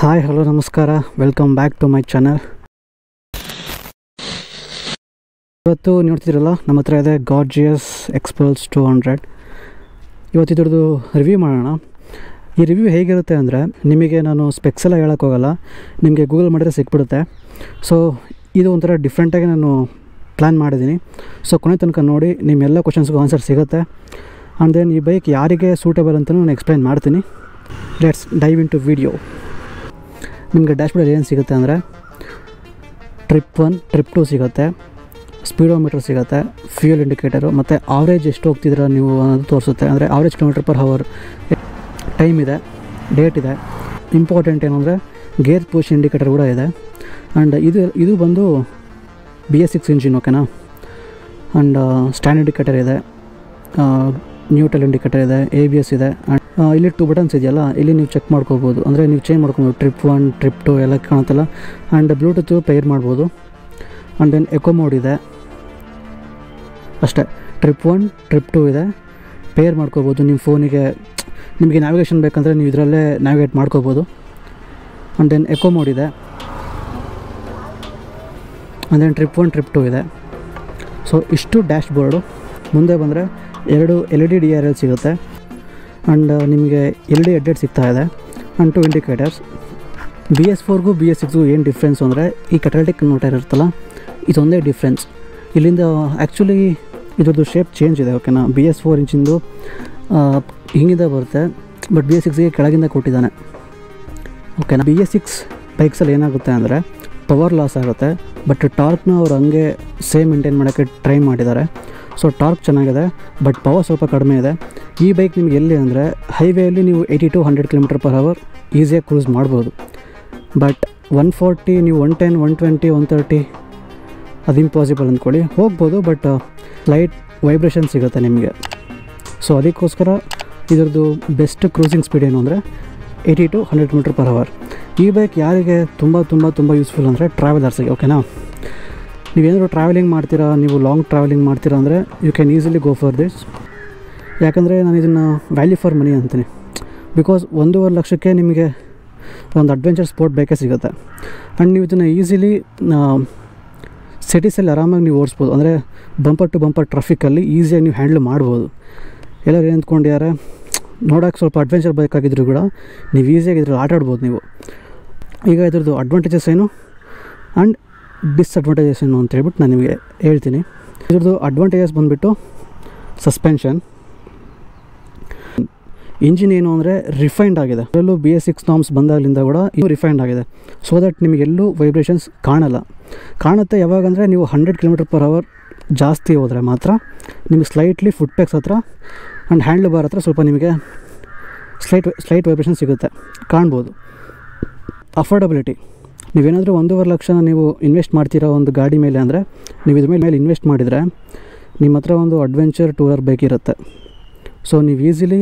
hi hello ನಮಸ್ಕಾರ welcome back to my channel ಇವತ್ತು ನೋಡ್ತಿದ್ರಲ್ಲ ನಮ್ಮ ಹತ್ರ ಇದೆ ಗಾರ್ಜಿಯಸ್ ಎಕ್ಸ್ಪಲ್ಸ್ ಟು ಹಂಡ್ರೆಡ್ ಇವತ್ತು ಇದ್ರದ್ದು ರಿವ್ಯೂ ಮಾಡೋಣ ಈ ರಿವ್ಯೂ ಹೇಗಿರುತ್ತೆ ಅಂದರೆ ನಿಮಗೆ ನಾನು ಸ್ಪೆಕ್ಸ್ ಎಲ್ಲ ಹೇಳೋಕ್ಕೋಗಲ್ಲ ನಿಮಗೆ ಗೂಗಲ್ ಮಾಡಿದ್ರೆ ಸಿಕ್ಬಿಡುತ್ತೆ ಸೊ ಇದು ಒಂಥರ ಡಿಫ್ರೆಂಟಾಗಿ ನಾನು ಪ್ಲ್ಯಾನ್ ಮಾಡಿದ್ದೀನಿ ಸೊ ಕೊನೆ ತನಕ ನೋಡಿ ನಿಮ್ಮೆಲ್ಲ ಕ್ವಶನ್ಸ್ಗೂ ಆನ್ಸರ್ ಸಿಗುತ್ತೆ ಆ್ಯಂಡ್ ದೆನ್ ಈ ಬೈಕ್ ಯಾರಿಗೆ ಸೂಟೇಬಲ್ ಅಂತಲೂ ನಾನು ಎಕ್ಸ್ಪ್ಲೈನ್ ಮಾಡ್ತೀನಿ let's dive into video ನಿಮಗೆ ಡ್ಯಾಶ್ಬೋರ್ಡಲ್ಲಿ ಏನು ಸಿಗುತ್ತೆ ಅಂದರೆ ಟ್ರಿಪ್ ಒನ್ ಟ್ರಿಪ್ ಟು ಸಿಗುತ್ತೆ ಸ್ಪೀಡೋಮೀಟರ್ ಸಿಗುತ್ತೆ ಫ್ಯೂಯಲ್ ಇಂಡಿಕೇಟರು ಮತ್ತು ಆವ್ರೇಜ್ ಎಷ್ಟು ಹೋಗ್ತಿದ್ದೀರ ನೀವು ಅನ್ನೋದು ತೋರಿಸುತ್ತೆ ಅಂದರೆ average kilometre per hour time ಇದೆ ಡೇಟ್ ಇದೆ ಇಂಪಾರ್ಟೆಂಟ್ ಏನು ಅಂದರೆ ಗೇರ್ ಪುಷ್ ಇಂಡಿಕೇಟರ್ ಕೂಡ ಇದೆ ಆ್ಯಂಡ್ ಇದು ಇದು ಬಂದು ಬಿ ಎಸ್ ಸಿಕ್ಸ್ ಇಂಜಿನ್ ಓಕೆನಾ ಆ್ಯಂಡ್ ಸ್ಟ್ಯಾಂಡ್ ಇಂಡಿಕೇಟರ್ ಇದೆ ನ್ಯೂಟ್ರಲ್ ಇಂಡಿಕೇಟರ್ ಇದೆ ಎ ಬಿ ಎಸ್ ಇದೆ ಆ್ಯಂಡ್ ಇಲ್ಲಿ ಟು ಬಟನ್ಸ್ ಇದೆಯಲ್ಲ ಇಲ್ಲಿ ನೀವು ಚೆಕ್ ಮಾಡ್ಕೋಬೋದು ಅಂದರೆ ನೀವು ಚೇಂಜ್ ಮಾಡ್ಕೊಬೋದು ಟ್ರಿಪ್ ಒನ್ ಟ್ರಿಪ್ ಟು ಎಲ್ಲ ಕಾಣುತ್ತಲ್ಲ ಆ್ಯಂಡ್ ಬ್ಲೂಟೂತು ಪೇರ್ ಮಾಡ್ಬೋದು ಆ್ಯಂಡ್ ದೆನ್ ಎಕೋ ಮೋಡ್ ಇದೆ ಅಷ್ಟೇ ಟ್ರಿಪ್ ಒನ್ ಟ್ರಿಪ್ ಟು ಇದೆ ಪೇರ್ ಮಾಡ್ಕೋಬೋದು ನಿಮ್ಮ ಫೋನಿಗೆ ನಿಮಗೆ ನ್ಯಾವಿಗೇಷನ್ ಬೇಕಂದರೆ ನೀವು ಇದರಲ್ಲೇ ನ್ಯಾವಿಗೇಟ್ ಮಾಡ್ಕೋಬೋದು ಆ್ಯಂಡ್ ದೆನ್ ಎಕೋ ಮೋಡ್ ಇದೆ and then trip one trip two ಇದೆ ಸೊ ಇಷ್ಟು ಡ್ಯಾಶ್ ಬೋರ್ಡು ಮುಂದೆ ಬಂದರೆ ಎರಡು L E D D R L ಸಿಗುತ್ತೆ ಆ್ಯಂಡ್ ನಿಮಗೆ ಎಲ್ ಡಿ ಎಡ್ಡೆಡ್ ಸಿಗ್ತಾ ಇದೆ and two indicators B S ಫೋರ್ಗೂ ಬಿ ಎಸ್ ಸಿಕ್ಸ್ಗೂ ಏನು ಡಿಫ್ರೆನ್ಸ್ ಅಂದರೆ ಈ ಕಟಾಲಿಟಿಕ್ ಕನ್ವರ್ಟರ್ ಇರುತ್ತಲ್ಲ ಇದೊಂದೇ ಡಿಫ್ರೆನ್ಸ್ ಇಲ್ಲಿಂದ ಆ್ಯಕ್ಚುಲಿ ಇದ್ರದ್ದು ಶೇಪ್ ಚೇಂಜ್ ಇದೆ ಓಕೆನಾ ಬಿ ಎಸ್ ಫೋರ್ ಇಂಚಿಂದು ಹಿಂಗಿಂದ ಬರುತ್ತೆ ಬಟ್ ಬಿ ಎಸ್ ಸಿಕ್ಸ್ಗೆ ಕೆಳಗಿಂದ ಕೊಟ್ಟಿದ್ದಾನೆ ಓಕೆನಾ ಬಿ ಎಸ್ ಸಿಕ್ಸ್ ಬೈಕ್ಸಲ್ಲಿ ಏನಾಗುತ್ತೆ ಅಂದರೆ ಪವರ್ ಲಾಸ್ ಆಗುತ್ತೆ ಬಟ್ ಟಾರ್ಕ್ನ ಅವ್ರು ಹಂಗೆ ಸೇಮ್ ಮೇಂಟೈನ್ ಮಾಡೋಕ್ಕೆ ಟ್ರೈ ಮಾಡಿದ್ದಾರೆ ಸೊ ಟಾರ್ಕ್ ಚೆನ್ನಾಗಿದೆ ಬಟ್ ಪವರ್ ಸ್ವಲ್ಪ ಕಡಿಮೆ ಇದೆ ಈ ಬೈಕ್ ನಿಮ್ಗೆ ಎಲ್ಲಿ ಅಂದರೆ ಹೈವೇಯಲ್ಲಿ ನೀವು eighty to hundred kilometre per hour ಈಸಿಯಾಗಿ ಕ್ರೂಸ್ ಮಾಡ್ಬೋದು ಬಟ್ ಒನ್ ಫೋರ್ಟಿ ನೀವು one ten one twenty one thirty ಅದು ಇಂಪಾಸಿಬಲ್ ಅಂದ್ಕೊಳ್ಳಿ ಹೋಗ್ಬೋದು ಬಟ್ ಲೈಟ್ ವೈಬ್ರೇಷನ್ ಸಿಗುತ್ತೆ ನಿಮಗೆ ಸೊ ಅದಕ್ಕೋಸ್ಕರ ಇದ್ರದ್ದು ಬೆಸ್ಟ್ ಕ್ರೂಸಿಂಗ್ ಸ್ಪೀಡ್ ಏನು ಅಂದರೆ eighty to hundred metre per hour ಈ ಬೈಕ್ ಯಾರಿಗೆ ತುಂಬ ತುಂಬ ತುಂಬ ಯೂಸ್ಫುಲ್ ಅಂದರೆ ಟ್ರಾವೆಲರ್ಸಿಗೆ ಓಕೆನಾ ನೀವೇನಾದರೂ ಟ್ರಾವೆಲಿಂಗ್ ಮಾಡ್ತೀರಾ ನೀವು ಲಾಂಗ್ ಟ್ರಾವೆಲಿಂಗ್ ಮಾಡ್ತೀರಾ ಅಂದರೆ you can easily go for this ಯಾಕಂದರೆ ನಾನು ಇದನ್ನು ವ್ಯಾಲ್ಯೂ ಫಾರ್ ಮನಿ ಅಂತೀನಿ ಬಿಕಾಸ್ ಒಂದೂವರೆ ಲಕ್ಷಕ್ಕೆ ನಿಮಗೆ ಒಂದು ಅಡ್ವೆಂಚರ್ ಸ್ಪೋರ್ಟ್ ಬೈಕೇ ಸಿಗುತ್ತೆ ಆ್ಯಂಡ್ ನೀವು ಇದನ್ನು ಈಸಿಲಿ ಸಿಟೀಸಲ್ಲಿ ಆರಾಮಾಗಿ ನೀವು ಓಡಿಸ್ಬೋದು ಅಂದರೆ ಬಂಪರ್ ಟು ಬಂಪರ್ ಟ್ರಾಫಿಕಲ್ಲಿ ಈಸಿಯಾಗಿ ನೀವು ಹ್ಯಾಂಡ್ಲ್ ಮಾಡ್ಬೋದು ಎಲ್ಲರೂ ಏನು ಅಂದ್ಕೊಂಡಿದ್ದಾರೆ ನೋಡೋಕೆ ಸ್ವಲ್ಪ ಅಡ್ವೆಂಚರ್ ಬೈಕ್ ಆಗಿದ್ರು ಕೂಡ ನೀವು ಈಸಿಯಾಗಿ ಇದ್ರಲ್ಲಿ ಆಟ ಆಡ್ಬೋದು ನೀವು ಈಗ ಇದ್ರದ್ದು ಅಡ್ವಾಂಟೇಜಸ್ ಏನು ಆ್ಯಂಡ್ ಡಿಸ್ಅಡ್ವಾಂಟೇಜಸ್ ಏನು ಅಂತ ಹೇಳ್ಬಿಟ್ಟು ನಾನು ನಿಮಗೆ ಹೇಳ್ತೀನಿ ಇದ್ರದ್ದು ಅಡ್ವಾಂಟೇಜಸ್ ಬಂದುಬಿಟ್ಟು ಸಸ್ಪೆನ್ಷನ್ ಇಂಜಿನ್ ಏನು ಅಂದರೆ ರಿಫೈನ್ಡ್ ಆಗಿದೆ ಅದರಲ್ಲೂ ಬಿ ಎಸ್ ಸಿಕ್ಸ್ ನಾಮ್ಸ್ ಬಂದಾಗಲಿಂದ ಕೂಡ ಇದು ರಿಫೈನ್ಡ್ ಆಗಿದೆ ಸೊ ದಟ್ ನಿಮಗೆಲ್ಲೂ ವೈಬ್ರೇಷನ್ಸ್ ಕಾಣಲ್ಲ ಕಾಣುತ್ತೆ ಯಾವಾಗಂದರೆ ನೀವು ಹಂಡ್ರೆಡ್ ಕಿಲೋಮೀಟರ್ ಪರ್ ಅವರ್ ಜಾಸ್ತಿ ಹೋದರೆ ಮಾತ್ರ ನಿಮಗೆ ಸ್ಲೈಟ್ಲಿ ಫುಟ್ ಪ್ಯಾಕ್ಸ್ ಹತ್ರ ಆ್ಯಂಡ್ ಹ್ಯಾಂಡ್ಲ್ ಬಾರ್ ಹತ್ರ ಸ್ವಲ್ಪ ನಿಮಗೆ ಸ್ಲೈಟ್ ಸ್ಲೈಟ್ ವೈಬ್ರೇಷನ್ ಸಿಗುತ್ತೆ ಕಾಣ್ಬೋದು ಅಫೋರ್ಡಬಿಲಿಟಿ ನೀವೇನಾದರೂ ಒಂದೂವರೆ ಲಕ್ಷನ ನೀವು ಇನ್ವೆಸ್ಟ್ ಮಾಡ್ತೀರಾ ಒಂದು ಗಾಡಿ ಮೇಲೆ ಅಂದರೆ ನೀವು ಇದ್ರ ಮೇಲೆ ಇನ್ವೆಸ್ಟ್ ಮಾಡಿದರೆ ನಿಮ್ಮ ಹತ್ರ ಒಂದು ಅಡ್ವೆಂಚರ್ ಟೂರರ್ ಬೈಕ್ ಇರುತ್ತೆ ಸೊ ನೀವು ಈಸಿಲಿ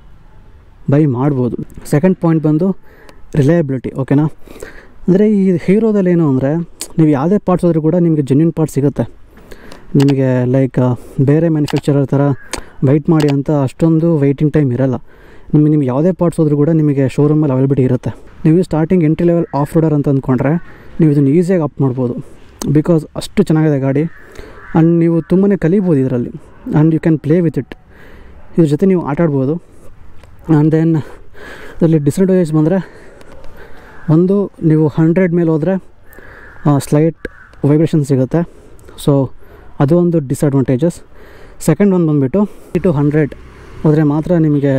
ಬೈ ಮಾಡ್ಬೋದು ಸೆಕೆಂಡ್ ಪಾಯಿಂಟ್ ಬಂದು ರಿಲಯಬಿಲಿಟಿ ಓಕೆನಾ ಅಂದರೆ ಈ ಹೀರೋದಲ್ಲಿ ಏನು ಅಂದರೆ ನೀವು ಯಾವುದೇ ಪಾರ್ಟ್ಸ್ ಹೋದರೂ ಕೂಡ ನಿಮಗೆ ಜೆನ್ಯೂನ್ ಪಾರ್ಟ್ ಸಿಗುತ್ತೆ ನಿಮಗೆ ಲೈಕ್ ಬೇರೆ ಮ್ಯಾನುಫ್ಯಾಕ್ಚರರ್ ಥರ ವೆಯ್ಟ್ ಮಾಡಿ ಅಂತ ಅಷ್ಟೊಂದು ವೆಯ್ಟಿಂಗ್ ಟೈಮ್ ಇರಲ್ಲ ನಿಮಗೆ ನಿಮ್ಗೆ ಯಾವುದೇ ಪಾರ್ಟ್ಸ್ ಹೋದರೂ ಕೂಡ ನಿಮಗೆ ಶೋರೂಮಲ್ಲಿ ಅವೈಲಬಿಲಿಟಿ ಇರುತ್ತೆ ನೀವು starting entry level off roader ಅಂತ ಅಂದ್ಕೊಂಡ್ರೆ ನೀವು ಇದನ್ನು ಈಸಿಯಾಗಿ ಅಪ್ ಮಾಡ್ಬೋದು ಬಿಕಾಸ್ ಅಷ್ಟು ಚೆನ್ನಾಗಿದೆ ಗಾಡಿ ಆ್ಯಂಡ್ ನೀವು ತುಂಬಾ ಕಲಿಬೋದು ಇದರಲ್ಲಿ and you can play with it ಇದ್ರ ಜೊತೆ ನೀವು ಆಟ ಆಡ್ಬೋದು ಆ್ಯಂಡ್ ದೆನ್ ಇದರಲ್ಲಿ ಡಿಸ್ಅಡ್ವಾಂಟೇಜ್ ಬಂದರೆ ಒಂದು ನೀವು ಹಂಡ್ರೆಡ್ ಮೇಲೆ ಹೋದರೆ ಸ್ಲೈಟ್ ವೈಬ್ರೇಷನ್ ಸಿಗುತ್ತೆ ಸೊ ಅದು ಒಂದು ಡಿಸ್ಅಡ್ವಾಂಟೇಜಸ್ ಸೆಕೆಂಡ್ ಒಂದು ಬಂದುಬಿಟ್ಟು ಟು ಹಂಡ್ರೆಡ್ ಹೋದರೆ ಮಾತ್ರ ನಿಮಗೆ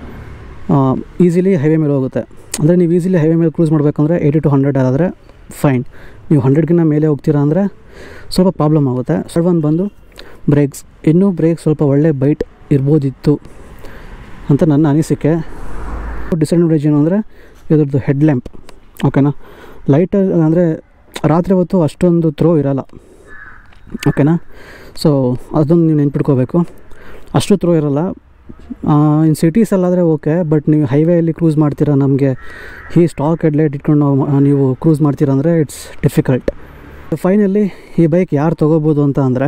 ಈಸಿಲಿ ಹೈವೇ ಮೇಲೆ ಹೋಗುತ್ತೆ ಅಂದರೆ ನೀವು ಈಸಿಲಿ ಹೈವೇ ಮೇಲೆ ಕ್ರೂಸ್ ಮಾಡಬೇಕಂದ್ರೆ ಏಯ್ಟಿ ಟು ಹಂಡ್ರೆಡ್ ಆದರೆ ಫೈನ್ ನೀವು ಹಂಡ್ರೆಡ್ಗಿನ್ನ ಮೇಲೆ ಹೋಗ್ತೀರಾ ಅಂದರೆ ಸ್ವಲ್ಪ ಪ್ರಾಬ್ಲಮ್ ಆಗುತ್ತೆ ಸೆಡ್ ಒಂದು ಬಂದು ಬ್ರೇಕ್ಸ್ ಇನ್ನೂ ಬ್ರೇಕ್ ಸ್ವಲ್ಪ ಒಳ್ಳೆ ಬೈಟ್ ಇರ್ಬೋದಿತ್ತು ಅಂತ ನನ್ನ ಅನಿಸಿಕೆ ಡಿಸ್ಅಡ್ವಾಂಟೇಜ್ ಏನು ಅಂದರೆ ಇದ್ರದ್ದು ಹೆಡ್ ಲ್ಯಾಂಪ್ ಓಕೆನಾ ಲೈಟ್ ಅಂದರೆ ರಾತ್ರಿ ಹೊತ್ತು ಅಷ್ಟೊಂದು ಥ್ರೋ ಇರಲ್ಲ ಓಕೆನಾ ಸೊ ಅದೊಂದು ನೀವು ನೆನ್ಪಿಟ್ಕೋಬೇಕು ಅಷ್ಟು ಥ್ರೋ ಇರಲ್ಲ ಇನ್ ಸಿಟೀಸಲ್ಲಾದರೆ ಓಕೆ ಬಟ್ ನೀವು ಹೈವೇಯಲ್ಲಿ ಕ್ರೂಸ್ ಮಾಡ್ತೀರಾ ನಮಗೆ ಈ ಸ್ಟಾಕ್ ಹೆಡ್ಲೈಟ್ ಇಟ್ಕೊಂಡು ನಾವು ನೀವು ಕ್ರೂಸ್ ಮಾಡ್ತೀರಾ ಅಂದರೆ ಇಟ್ಸ್ ಡಿಫಿಕಲ್ಟ್ ಫೈನಲಿ ಈ ಬೈಕ್ ಯಾರು ತೊಗೋಬೋದು ಅಂತ ಅಂದರೆ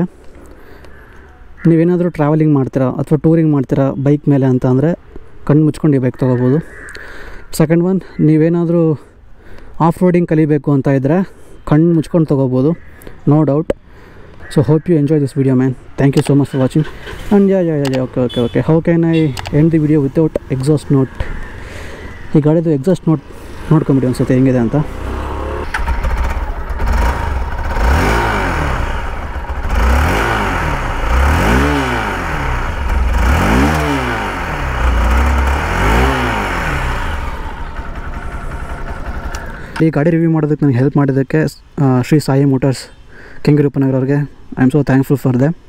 ನೀವೇನಾದರೂ ಟ್ರಾವೆಲಿಂಗ್ ಮಾಡ್ತೀರಾ ಅಥವಾ ಟೂರಿಂಗ್ ಮಾಡ್ತೀರಾ ಬೈಕ್ ಮೇಲೆ ಅಂತ ಅಂದರೆ ಕಣ್ಣು ಮುಚ್ಕೊಂಡು ಈ ಬೈಕ್ ತೊಗೋಬೋದು ಸೆಕೆಂಡ್ ಒನ್ ನೀವೇನಾದರೂ ಆಫ್ ರೋಡಿಂಗ್ ಕಲಿಬೇಕು ಅಂತ ಇದ್ದರೆ ಕಣ್ಣು ಮುಚ್ಕೊಂಡು ತೊಗೋಬೋದು no doubt so hope you enjoy this video man thank you so much for watching and yeah yeah yeah okay okay okay how can I end the video without exhaust note ಈ ಗಾಡಿದು exhaust note ನೋಡ್ಕೊಂಬಿಡಿ ಅನ್ಸುತ್ತೆ ಹೆಂಗಿದೆ ಅಂತ ಈ ಗಾಡಿ review ಮಾಡೋದಕ್ಕೆ ನನಗೆ help ಮಾಡಿದ್ದಕ್ಕೆ ಆ, ಶ್ರೀ ಸಾಯಿ ಮೋಟರ್ಸ್ ಕೆಂಗರೂಪನಗರವ್ರಿಗೆ I am so thankful for damn